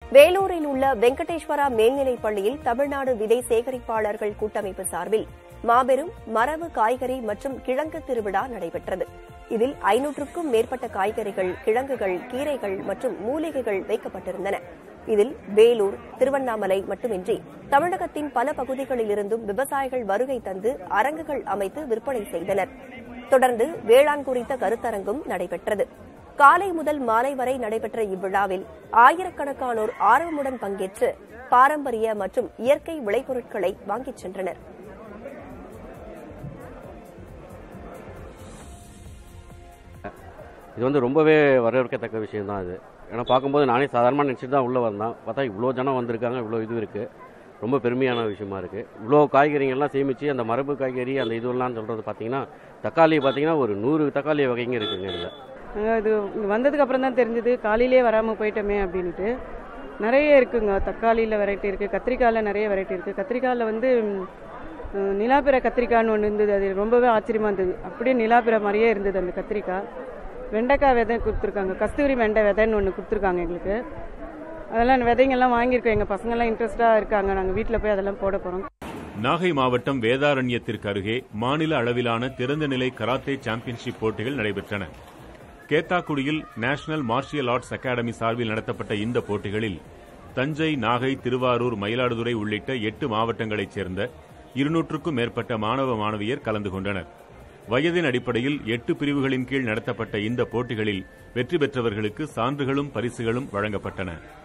வேலூரில் உள்ள வெங்கடேஸ்வரா மேல்நிலைப் பள்ளியில் தமிழ்நாடு விதை சேகரிப்பாளர்கள் கூட்டமைப்பு சார்பில் மாபெரும் மரபு காய்கறி மற்றும் கிழங்கு திருவிழா நடைபெற்றது இதில் ஐநூற்றுக்கும் மேற்பட்ட காய்கறிகள் கிழங்குகள் கீரைகள் மற்றும் மூலிகைகள் வைக்கப்பட்டிருந்தன இதில் வேலூர் திருவண்ணாமலை மட்டுமின்றி தமிழகத்தின் பல பகுதிகளிலிருந்தும் விவசாயிகள் வருகை தந்து அரங்குகள் அமைத்து விற்பனை செய்தனர் தொடர்ந்து வேளாண் குறித்த கருத்தரங்கும் நடைபெற்றது காலை முதல் மாலை வரை நடைபெற்ற இவ்விழாவில் ஆயிரக்கணக்கானோர் ஆர்வமுடன் பங்கேற்று பாரம்பரிய மற்றும் இயற்கை விளைபொருட்களை வாங்கிச் சென்றனர் இது வந்து ரொம்பவே வரவேற்கத்தக்க விஷயம் தான் இது ஏன்னா பார்க்கும்போது நானே சாதாரணமாக நினச்சிட்டு தான் உள்ளே வந்தேன் பார்த்தா இவ்வளோ ஜனம் வந்திருக்காங்க இவ்வளோ இது இருக்குது ரொம்ப பெருமையான விஷயமா இருக்குது இவ்வளோ காய்கறிகள்லாம் சேமித்து அந்த மரபு காய்கறி அந்த இதுவெல்லாம் சொல்கிறது பார்த்தீங்கன்னா தக்காளி பார்த்தீங்கன்னா ஒரு நூறு தக்காளி வகைங்க இருக்குங்க இதில் நாங்கள் இது இங்க வந்ததுக்கு அப்புறம் தான் தெரிஞ்சது காலையிலே வராமல் போயிட்டோமே அப்படின்ட்டு நிறைய இருக்குங்க தக்காளியில் வெரைட்டி இருக்குது கத்திரிக்காயில் நிறைய வெரைட்டி இருக்குது கத்திரிக்காயில் வந்து ம், நிலாப்பிர கத்திரிக்காய்னு ஒன்று இருந்தது அது ரொம்பவே ஆச்சரியமாக இருந்தது அப்படியே நிலாப்பிர மாதிரியே இருந்தது அந்த கத்திரிக்காய் வெண்டைக்காய் விதை கொடுத்துருக்காங்க கஸ்தூரி வெண்டை விதைன்னு ஒன்று கொடுத்துருக்காங்க எங்களுக்கு அதெல்லாம் விதைங்கெல்லாம் வாங்கியிருக்கோம் எங்கள் பசங்கள்லாம் இன்ட்ரெஸ்டாக இருக்காங்க நாங்கள் வீட்டில் போய் அதெல்லாம் போட போகிறோம் நாகை மாவட்டம் வேதாரண்யத்திற்கு அருகே மாநில அளவிலான திறந்தநிலை கராத்தே சாம்பியன்ஷிப் போட்டிகள் நடைபெற்றன கேத்தாக்குடியில் நேஷனல் மார்ஷியல் ஆர்ட்ஸ் அகாடமி சார்பில் நடத்தப்பட்ட இந்த போட்டிகளில் தஞ்சை நாகை திருவாரூர் மயிலாடுதுறை உள்ளிட்ட எட்டு மாவட்டங்களைச் சேர்ந்த இருநூற்றுக்கும் மேற்பட்ட மாணவ மாணவியர் கலந்து கொண்டனர் வயதின் அடிப்படையில் எட்டு பிரிவுகளின் கீழ் நடத்தப்பட்ட இந்த போட்டிகளில் வெற்றி பெற்றவர்களுக்கு சான்றுகளும் பரிசுகளும் வழங்கப்பட்டன